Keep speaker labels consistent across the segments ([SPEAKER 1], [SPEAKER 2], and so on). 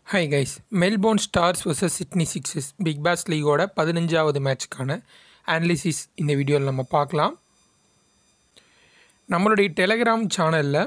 [SPEAKER 1] hi guys Melbourne Stars vs Sydney Sixers Big Bash லீகோட பதினஞ்சாவது மேட்ச்க்கான அனாலிசிஸ் இந்த வீடியோவில் நம்ம பார்க்கலாம் நம்மளுடைய டெலகிராம் சேனலில்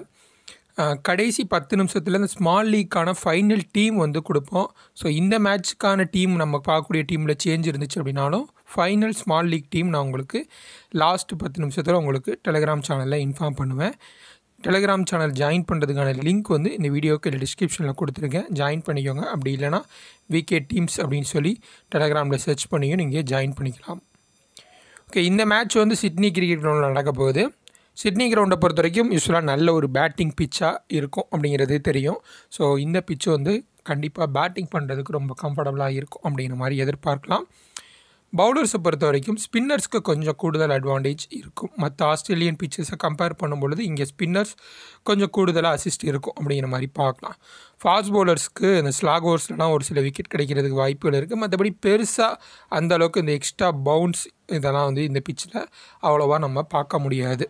[SPEAKER 1] கடைசி பத்து நிமிஷத்தில் இந்த ஸ்மால் லீக்கான ஃபைனல் டீம் வந்து கொடுப்போம் ஸோ இந்த மேட்ச்சுக்கான டீம் நம்ம பார்க்கக்கூடிய டீமில் சேஞ்ச் இருந்துச்சு அப்படின்னாலும் ஃபைனல் ஸ்மால் லீக் டீம் நான் உங்களுக்கு லாஸ்ட் பத்து நிமிஷத்தில் உங்களுக்கு டெலகிராம் சேனலில் இன்ஃபார்ம் பண்ணுவேன் டெலகிராம் சேனல் ஜாயின் பண்ணுறதுக்கான லிங்க் வந்து இந்த வீடியோக்கு டிஸ்கிரிப்ஷனில் கொடுத்துருக்கேன் ஜாயின் பண்ணிக்கோங்க அப்படி இல்லைனா விகே டீம்ஸ் அப்படின்னு சொல்லி டெலகிராமில் சர்ச் பண்ணியும் நீங்கள் ஜாயின் பண்ணிக்கலாம் ஓகே இந்த மேட்ச் வந்து சிட்னி கிரிக்கெட் கிரவுண்டில் நடக்க போகுது சிட்னி கிரவுண்டை பொறுத்த வரைக்கும் யூஸ்வலாக நல்ல ஒரு பேட்டிங் பிச்சாக இருக்கும் அப்படிங்கிறது தெரியும் ஸோ இந்த பிச்சு வந்து கண்டிப்பாக பேட்டிங் பண்ணுறதுக்கு ரொம்ப கம்ஃபர்டபுளாக இருக்கும் அப்படிங்கிற மாதிரி எதிர்பார்க்கலாம் பவுலர்ஸை பொறுத்த வரைக்கும் ஸ்பின்னர்ஸ்க்கு கொஞ்சம் கூடுதல் அட்வான்டேஜ் இருக்கும் மற்ற ஆஸ்திரேலியன் பிச்சர்ஸை கம்பேர் பண்ணும்பொழுது இங்கே ஸ்பின்னர்ஸ் கொஞ்சம் கூடுதலாக அசிஸ்ட் இருக்கும் அப்படிங்கிற மாதிரி பார்க்கலாம் ஃபாஸ்ட் பவுலர்ஸ்க்கு இந்த ஸ்லாக் ஓவர்ஸ்லாம் ஒரு சில விக்கெட் கிடைக்கிறதுக்கு வாய்ப்புகள் இருக்குது மற்றபடி பெருசாக அந்த அளவுக்கு இந்த எக்ஸ்ட்ரா பவுன்ஸ் இதெல்லாம் வந்து இந்த பிச்சில் அவ்வளோவா நம்ம பார்க்க முடியாது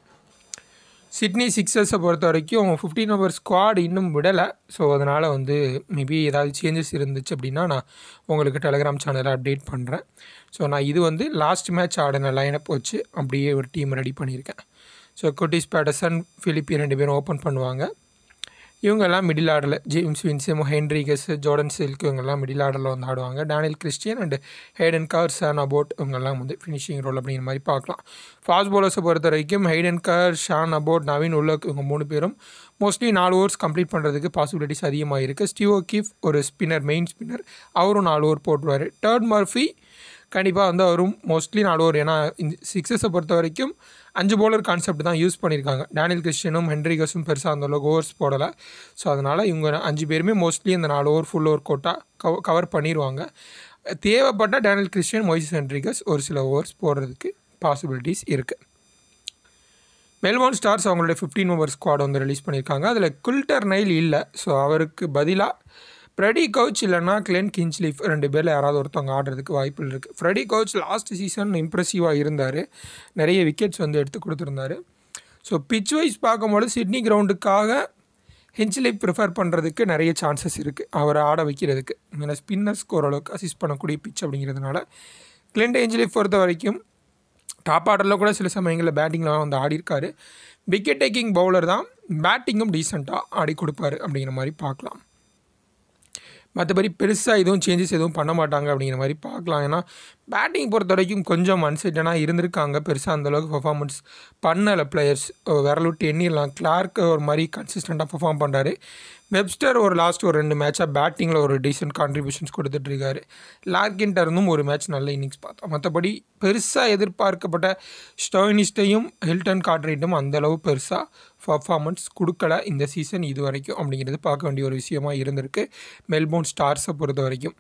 [SPEAKER 1] சிட்னி சிக்ஸர்ஸை பொறுத்த வரைக்கும் ஃபிஃப்டீன் ஓவர் ஸ்குவாட் இன்னும் விடலை ஸோ அதனால் வந்து மேபி ஏதாவது சேஞ்சஸ் இருந்துச்சு அப்படின்னா நான் உங்களுக்கு டெலகிராம் சேனலில் அப்டேட் பண்ணுறேன் ஸோ நான் இது வந்து லாஸ்ட் மேட்ச் ஆடின லைனப் வச்சு அப்படியே ஒரு டீம் ரெடி பண்ணியிருக்கேன் ஸோ குட்டிஸ் பேட்டர்சன் ஃபிலிப்பி ரெண்டு பேரும் ஓப்பன் பண்ணுவாங்க இவங்கெல்லாம் மிடில் ஆர்டரில் James Vince Henriques Jordan Silk இவங்கெல்லாம் மிடில் ஆர்டரில் வந்து ஆடுவாங்க Daniel Christian and Hayden Kerr Sean Abbott இவங்கெல்லாம் வந்து ஃபினிஷிங் ரோல் அப்படிங்கிற மாதிரி பார்க்கலாம் ஃபாஸ்ட் பவுலர்ஸை பொறுத்த வரைக்கும் Hayden Kerr Sean Abbott Naveen ul-Haq இவங்க மூணு பேரும் மோஸ்ட்லி நாலு ஓவர்ஸ் கம்ப்ளீட் பண்ணுறதுக்கு பாசிபிலிட்டிஸ் அதிகமாக இருக்குது ஸ்டீவோ கீஃப் ஒரு ஸ்பின்னர் மெயின் ஸ்பின்னர் அவரும் நாலு ஓவர் போட்டுருவார் தேர்ட் மர்ஃபி கண்டிப்பாக வந்து அவரும் மோஸ்ட்லி நாலு ஓவர் ஏன்னா இந்த சிக்ஸஸை பொறுத்த வரைக்கும் அஞ்சு பவுலர் கான்செப்ட் தான் யூஸ் பண்ணியிருக்காங்க டேனியல் கிறிஸ்டியனும் ஹென்ரிகஸும் பெருசாக அந்த அளவுக்கு ஓவர்ஸ் போடலை ஸோ அதனால் இவங்க அஞ்சு பேருமே மோஸ்ட்லி இந்த நாலு ஓவர் ஃபுல் ஓவர் கோட்டா கவ கவர் பண்ணிடுவாங்க தேவைப்பட்ட டேனியல் கிறிஸ்டியன் மொய்ஸ் ஹென்ரிகஸ் ஒரு சில ஓவர்ஸ் போடுறதுக்கு பாசிபிலிட்டிஸ் இருக்குது மெல்போர்ன் ஸ்டார்ஸ் அவங்களுடைய ஃபிஃப்டீன் ஓவர் ஸ்குவாட் வந்து ரிலீஸ் பண்ணியிருக்காங்க அதில் குல்டர் நைல் இல்லை ஸோ அவருக்கு பதிலாக ஃப்ரெடி கவுச் இல்லைனா கிளென் கிஞ்ச்லீஃப் ரெண்டு பேரில் யாராவது ஒருத்தவங்க ஆடுறதுக்கு வாய்ப்புகள் இருக்குது ஃப்ரெடி கவுச் லாஸ்ட் சீசன் இம்ப்ரெசிவாக இருந்தார் நிறைய விக்கெட்ஸ் வந்து எடுத்து கொடுத்துருந்தாரு ஸோ பிச் வைஸ் பார்க்கும்போது சிட்னி கிரவுண்டுக்காக ஹெஞ்ச்லீஃப் ப்ரிஃபர் பண்ணுறதுக்கு நிறைய சான்சஸ் இருக்குது அவரை ஆட வைக்கிறதுக்கு ஏன்னா ஸ்பின்னர்ஸ்க்கு ஓரளவுக்கு அசிஸ்ட் பண்ணக்கூடிய பிச் அப்படிங்கிறதுனால கிளெண்ட் ஹெஞ்ச்லீஃப் பொறுத்த வரைக்கும் டாப் ஆர்டரில் கூட சில சமயங்களில் பேட்டிங்கில் வந்து ஆடிருக்காரு விக்கெட் டேக்கிங் பவுலர் தான் பேட்டிங்கும் டீசெண்டாக ஆடி கொடுப்பாரு அப்படிங்கிற மாதிரி பார்க்கலாம் மற்றபடி பெருசாக எதுவும் சேஞ்சஸ் எதுவும் பண்ண மாட்டாங்க அப்படிங்கிற மாதிரி பார்க்கலாம் ஏன்னா பேட்டிங் பொறுத்த வரைக்கும் கொஞ்சம் அன்சைட்டனாக இருந்திருக்காங்க பெருசாக அந்தளவுக்கு பர்ஃபார்மன்ஸ் பண்ணலை பிளேயர்ஸ் விரலுட்டு எண்ணிடலாம் கிளார்க் ஒரு மாதிரி கன்சிஸ்டண்ட்டாக பர்ஃபார்ம் பண்ணுறாரு வெப்ஸ்டர் ஒரு லாஸ்ட் ஒரு ரெண்டு மேட்சாக பேட்டிங்கில் ஒரு டீசென்ட் கான்ட்ரிபியூஷன்ஸ் கொடுத்துட்ருக்காரு லார்கின்ட்ட இருந்தும் ஒரு மேட்ச் நல்ல இன்னிங்ஸ் பார்த்தோம் மற்றபடி பெருசாக எதிர்பார்க்கப்பட்ட ஸ்டோயினிஸ்டையும் ஹில்டன் கார்ட்ரைட்டும் அந்தளவு பெருசாக பர்ஃபார்மன்ஸ் கொடுக்கல இந்த சீசன் இது வரைக்கும் அப்படிங்கிறது பார்க்க வேண்டிய ஒரு விஷயமா இருந்திருக்கு மெல்போர்ன் ஸ்டார்ஸை பொறுத்த வரைக்கும்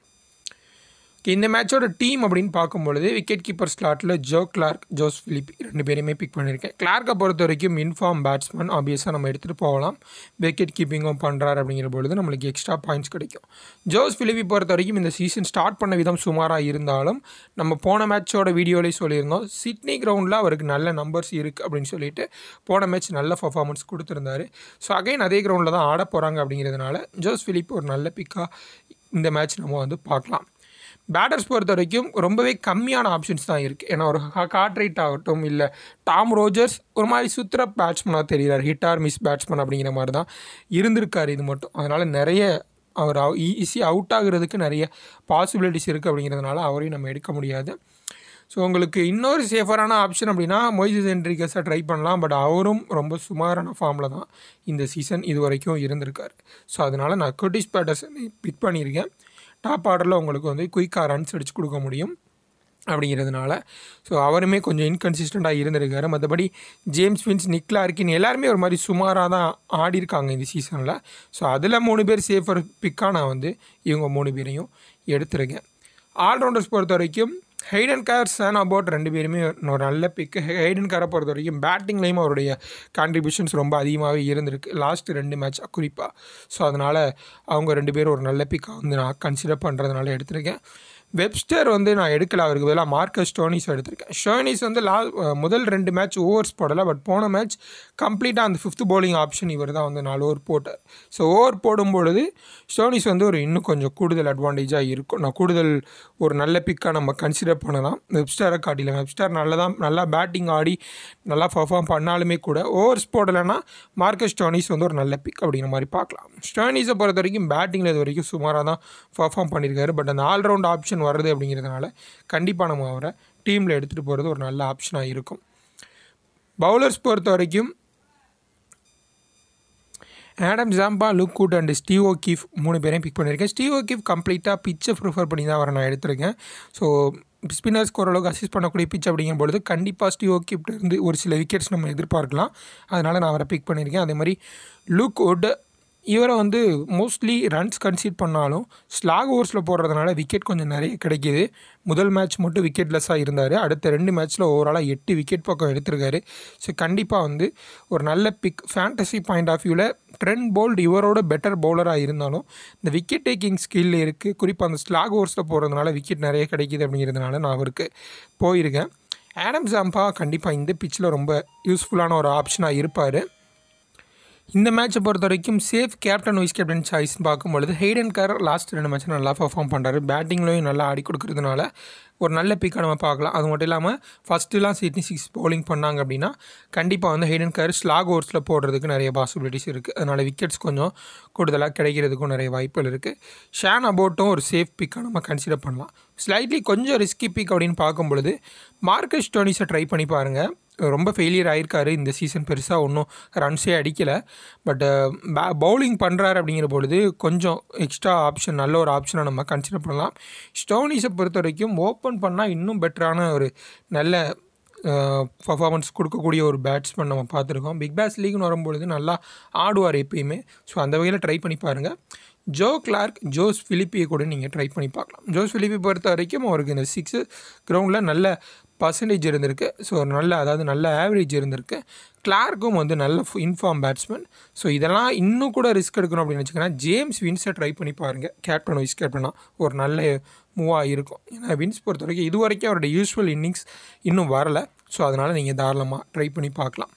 [SPEAKER 1] இந்த மேட்சோட டீம் அப்படின்னு பார்க்கும்பொழுது விக்கெட் கீப்பர் ஸ்லாட்டில் ஜோ கிளார்க் ஜோஸ் ஃபிலிப் ரெண்டு பேரையுமே பிக் பண்ணியிருக்கேன் கிளார்க்கை பொறுத்த வரைக்கும் இன்ஃபார்ம் பேட்ஸ்மேன் ஆப்வியஸாக நம்ம எடுத்துகிட்டு போகலாம் விக்கெட் கீப்பிங்கும் பண்ணுறாரு அப்படிங்கிற பொழுது நம்மளுக்கு எக்ஸ்ட்ரா பாயிண்ட்ஸ் கிடைக்கும் ஜோஸ் ஃபிலிப்பி பொறுத்த வரைக்கும் இந்த சீசன் ஸ்டார்ட் பண்ண விதம் சுமாராக இருந்தாலும் நம்ம போன மேட்சோட வீடியோலேயே சொல்லியிருந்தோம் சிட்னி கிரவுண்டில் அவருக்கு நல்ல நம்பர்ஸ் இருக்குது அப்படின்னு சொல்லிட்டு போன மேட்ச் நல்ல பர்ஃபார்மன்ஸ் கொடுத்துருந்தாரு ஸோ அகைன் அதே கிரவுண்டில் தான் ஆட போகிறாங்க அப்படிங்கிறதுனால ஜோஸ் ஃபிலிப் ஒரு நல்ல பிக்காக இந்த மேட்ச் நம்ம வந்து பார்க்கலாம் பேட்டர்ஸ் பொறுத்த வரைக்கும் ரொம்பவே கம்மியான ஆப்ஷன்ஸ் தான் இருக்குது ஏன்னா ஒரு காட்ரைட் ஆகட்டும் இல்லை டாம் ரோஜர்ஸ் ஒரு மாதிரி சுத்திர பேட்ஸ்மனாக தெரிகிறார் ஹிட் ஆர் மிஸ் பேட்ஸ்மேன் அப்படிங்கிற மாதிரி தான் இருந்திருக்கார் இது மட்டும் அதனால் நிறைய அவர் ஈஸியாக அவுட் ஆகுறதுக்கு நிறைய பாசிபிலிட்டிஸ் இருக்குது அப்படிங்கிறதுனால அவரையும் நம்ம எடுக்க முடியாது ஸோ உங்களுக்கு இன்னொரு சேஃபரான ஆப்ஷன் அப்படின்னா மொய்சஸ் என்ட்ரிகஸாக ட்ரை பண்ணலாம் பட் அவரும் ரொம்ப சுமாரான ஃபார்மில் தான் இந்த சீசன் இது வரைக்கும் இருந்திருக்கார் ஸோ அதனால் நான் குட்டிஸ் பேட்டர்ஸனை பிக் பண்ணியிருக்கேன் டாப் ஆர்டரில் உங்களுக்கு வந்து குயிக்காக ரன்ஸ் அடித்து கொடுக்க முடியும் அப்படிங்கிறதுனால ஸோ அவருமே கொஞ்சம் இன்கன்சிஸ்டண்ட்டாக இருந்திருக்காரு மற்றபடி ஜேம்ஸ் வின்ஸ் நிக்லா இருக்கின் எல்லாருமே ஒரு மாதிரி சுமாராக தான் ஆடிருக்காங்க இந்த சீசனில் ஸோ அதில் மூணு பேர் சேஃபர் பிக்காக நான் வந்து இவங்க மூணு பேரையும் எடுத்துருக்கேன் ஆல்ரவுண்டர்ஸ் பொறுத்த வரைக்கும் ஹெய்டன் கார் சன் அபவுட் ரெண்டு பேருமே ஒரு நல்ல பிக்கு ஹெய்டன் காரை பொறுத்த வரைக்கும் பேட்டிங்லேயும் அவருடைய கான்ட்ரிபியூஷன்ஸ் ரொம்ப அதிகமாகவே இருந்திருக்கு லாஸ்ட் ரெண்டு மேட்ச் குறிப்பாக ஸோ அதனால் அவங்க ரெண்டு பேரும் ஒரு நல்ல பிக்காக வந்து நான் கன்சிடர் பண்ணுறதுனால எடுத்திருக்கேன் வெப்ஸ்டர் வந்து நான் எடுக்கல அவருக்கு பதிலாக மார்க்கஸ் ஸ்டோனிஸ் எடுத்திருக்கேன் ஸ்டோனிஸ் வந்து லா முதல் ரெண்டு மேட்ச் ஓவர்ஸ் போடலை பட் போன மேட்ச் கம்ப்ளீட்டாக அந்த ஃபிஃப்த் bowling ஆப்ஷன் இவர் தான் வந்து நாலு ஓவர் போட்டார் ஸோ ஓவர் போடும் பொழுது ஸ்டோனிஸ் வந்து ஒரு இன்னும் கொஞ்சம் கூடுதல் அட்வான்டேஜாக இருக்கும் நான் கூடுதல் ஒரு நல்ல பிக்காக நம்ம கன்சிடர் பண்ணலாம் வெப்ஸ்டாரை காட்டில வெப்ஸ்டார் நல்லா தான் நல்லா பேட்டிங் ஆடி நல்லா பர்ஃபார்ம் பண்ணாலுமே கூட ஓவர்ஸ் போடலைன்னா மார்க்கஸ் ஸ்டோனிஸ் வந்து ஒரு நல்ல பிக் அப்படிங்கிற மாதிரி பார்க்கலாம் ஸ்டோனிஸை பொறுத்த வரைக்கும் பேட்டிங்கில் இது வரைக்கும் சுமாராக தான் பர்ஃபார்ம் பண்ணியிருக்காரு பட் அந்த ஆல்ரவுண்ட் ஆப்ஷன் வருது அப்படிங்கிறதுனால கண்டிப்பாக நம்ம அவரை டீமில் எடுத்துகிட்டு போகிறது ஒரு நல்ல ஆப்ஷனாக இருக்கும் பவுலர்ஸ் பொறுத்த வரைக்கும் Adam Zampa look good and Steve O'Keefe மூணு பேரையும் பிக் பண்ணியிருக்கேன் ஸ்டீவ் ஓகீஃப் கம்ப்ளீட்டாக பிச்சை ப்ரிஃபர் பண்ணி தான் அவரை நான் எடுத்திருக்கேன் ஸோ ஸ்பின்னர்ஸ்க்கு ஓரளவுக்கு அசிஸ்ட் பண்ணக்கூடிய பிச் அப்படிங்கும் பொழுது கண்டிப்பாக ஸ்டீவ் ஓகீப்ட இருந்து ஒரு சில விக்கெட்ஸ் நம்ம எதிர்பார்க்கலாம் அதனால் நான் அவரை பிக் பண்ணியிருக்கேன் அதே மாதிரி லுக் உட் இவரை வந்து மோஸ்ட்லி ரன்ஸ் கன்சீட் பண்ணாலும் ஸ்லாக் ஓவர்ஸில் போடுறதுனால விக்கெட் கொஞ்சம் நிறைய கிடைக்கிது முதல் மேட்ச் மட்டும் விக்கெட்லெஸ்ஸாக இருந்தார் அடுத்த ரெண்டு மேட்ச்சில் ஓவராலாக எட்டு விக்கெட் பக்கம் எடுத்திருக்காரு ஸோ கண்டிப்பாக வந்து ஒரு நல்ல பிக் ஃபேண்டசி பாயிண்ட் ஆஃப் வியூவில் ட்ரெண்ட் போல்ட் இவரோட பெட்டர் பவுலராக இருந்தாலும் இந்த விக்கெட் டேக்கிங் ஸ்கில் இருக்குது குறிப்பாக அந்த ஸ்லாக் ஓவர்ஸில் போகிறதுனால விக்கெட் நிறைய கிடைக்கிது அப்படிங்கிறதுனால நான் அவருக்கு போயிருக்கேன் ஆடம் ஜாம்பா கண்டிப்பாக இந்த பிச்சில் ரொம்ப யூஸ்ஃபுல்லான ஒரு ஆப்ஷனாக இருப்பார் இந்த மேட்சை பொறுத்த வரைக்கும் சேஃப் கேப்டன் வைஸ் கேப்டன் சாய்ஸ்னு பார்க்கும்பொழுது ஹெய்டன் கார் லாஸ்ட் ரெண்டு மேட்ச் நல்லா பர்ஃபார்ம் பண்ணுறாரு பேட்டிங்லையும் நல்லா ஆடி கொடுக்கறதுனால ஒரு நல்ல பிக்காக நம்ம பார்க்கலாம் அது மட்டும் இல்லாமல் ஃபஸ்ட்டுலாம் சிட்னி சிக்ஸ் bowling பண்ணாங்க அப்படின்னா கண்டிப்பாக வந்து ஹெய்டன் கார் ஸ்லாக் ஓவர்ஸில் போடுறதுக்கு நிறைய பாசிபிலிட்டிஸ் இருக்குது அதனால் விக்கெட்ஸ் கொஞ்சம் கூடுதலாக கிடைக்கிறதுக்கும் நிறைய வாய்ப்புகள் இருக்குது ஷான் அபோட்டும் ஒரு சேஃப் பிக்காக நம்ம கன்சிடர் பண்ணலாம் ஸ்லைட்லி கொஞ்சம் ரிஸ்கி பிக் அப்படின்னு பார்க்கும்பொழுது மார்க்கஸ் டோனிஸை ட்ரை பண்ணி பாருங்கள் ரொம்ப ஃபெயிலியர் ஆயிருக்காரு இந்த சீசன் பெருசாக ஒன்றும் ரன்ஸே அடிக்கலை பட் பவுலிங் பண்ணுறாரு அப்படிங்கிற பொழுது கொஞ்சம் எக்ஸ்ட்ரா ஆப்ஷன் நல்ல ஒரு ஆப்ஷனை நம்ம கன்சிடர் பண்ணலாம் ஸ்டோனிஸை பொறுத்த வரைக்கும் ஓப்பன் பண்ணால் இன்னும் பெட்டரான ஒரு நல்ல பர்ஃபார்மன்ஸ் கொடுக்கக்கூடிய ஒரு பேட்ஸ்மேன் நம்ம பார்த்துருக்கோம் பிக் பேஸ் லீக்னு வரும்பொழுது நல்லா ஆடுவார் எப்பயுமே ஸோ அந்த வகையில் ட்ரை பண்ணி பாருங்கள் ஜோ கிளார்க் ஜோஸ் ஃபிலிப்பியை கூட நீங்கள் ட்ரை பண்ணி பார்க்கலாம் ஜோஸ் ஃபிலிப்பி பொறுத்த வரைக்கும் அவருக்கு இந்த சிக்ஸு கிரவுண்டில் நல்ல பர்சன்டேஜ் இருந்திருக்கு ஸோ நல்ல அதாவது நல்ல ஆவரேஜ் இருந்திருக்கு கிளார்க்கும் வந்து நல்ல இன்ஃபார்ம் பேட்ஸ்மேன் ஸோ இதெல்லாம் இன்னும் கூட ரிஸ்க் எடுக்கணும் அப்படின்னு வச்சுக்கோன்னா ஜேம்ஸ் வின்ஸை ட்ரை பண்ணி பாருங்கள் கேப்டன் வைஸ் கேப்டனாக ஒரு நல்ல மூவாக இருக்கும் ஏன்னா வின்ஸ் பொறுத்த வரைக்கும் இது வரைக்கும் அவருடைய யூஸ்வல் இன்னிங்ஸ் இன்னும் வரலை ஸோ அதனால் நீங்கள் தாராளமாக ட்ரை பண்ணி பார்க்கலாம்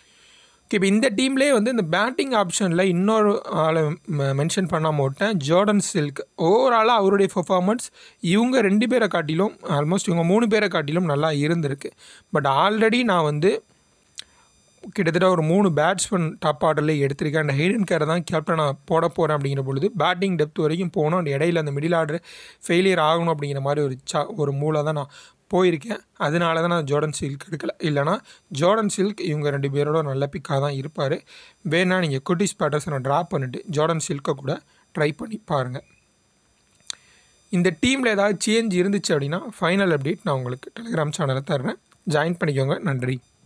[SPEAKER 1] ஓகே இப்போ இந்த டீம்லேயே வந்து இந்த பேட்டிங் ஆப்ஷனில் இன்னொரு ஆளை மென்ஷன் பண்ணாமல் விட்டேன் ஜோர்டன் சில்க் ஓவராலாக அவருடைய பெர்ஃபார்மன்ஸ் இவங்க ரெண்டு பேரை காட்டிலும் ஆல்மோஸ்ட் இவங்க மூணு பேரை காட்டிலும் நல்லா இருந்திருக்கு பட் ஆல்ரெடி நான் வந்து கிட்டத்தட்ட ஒரு மூணு பேட்ஸ்மேன் டாப் ஆர்டரில் எடுத்திருக்கேன் அந்த ஹெய்டன் கேரை தான் கேப்டனாக போட போகிறேன் அப்படிங்கிற பொழுது பேட்டிங் டெப்த் வரைக்கும் போகணும் அந்த இடையில அந்த மிடில் ஆர்டர் ஃபெயிலியர் ஆகணும் அப்படிங்கிற மாதிரி ஒரு சா ஒரு மூளை தான் நான் போயிருக்கேன் அதனால தான் நான் ஜோர்டன் சில்க் எடுக்கல இல்லைனா ஜோர்டன் சில்க் இவங்க ரெண்டு பேரோட நல்ல பிக்காக தான் இருப்பார் வேணா நீங்கள் குட்டிஸ் பேட்டர்ஸனை ட்ராப் பண்ணிவிட்டு ஜோர்டன் சில்க்கை கூட ட்ரை பண்ணி பாருங்கள் இந்த டீமில் ஏதாவது சேஞ்ச் இருந்துச்சு அப்படின்னா ஃபைனல் அப்டேட் நான் உங்களுக்கு டெலிகிராம் சேனலில் தர்றேன் ஜாயின் பண்ணிக்கோங்க நன்றி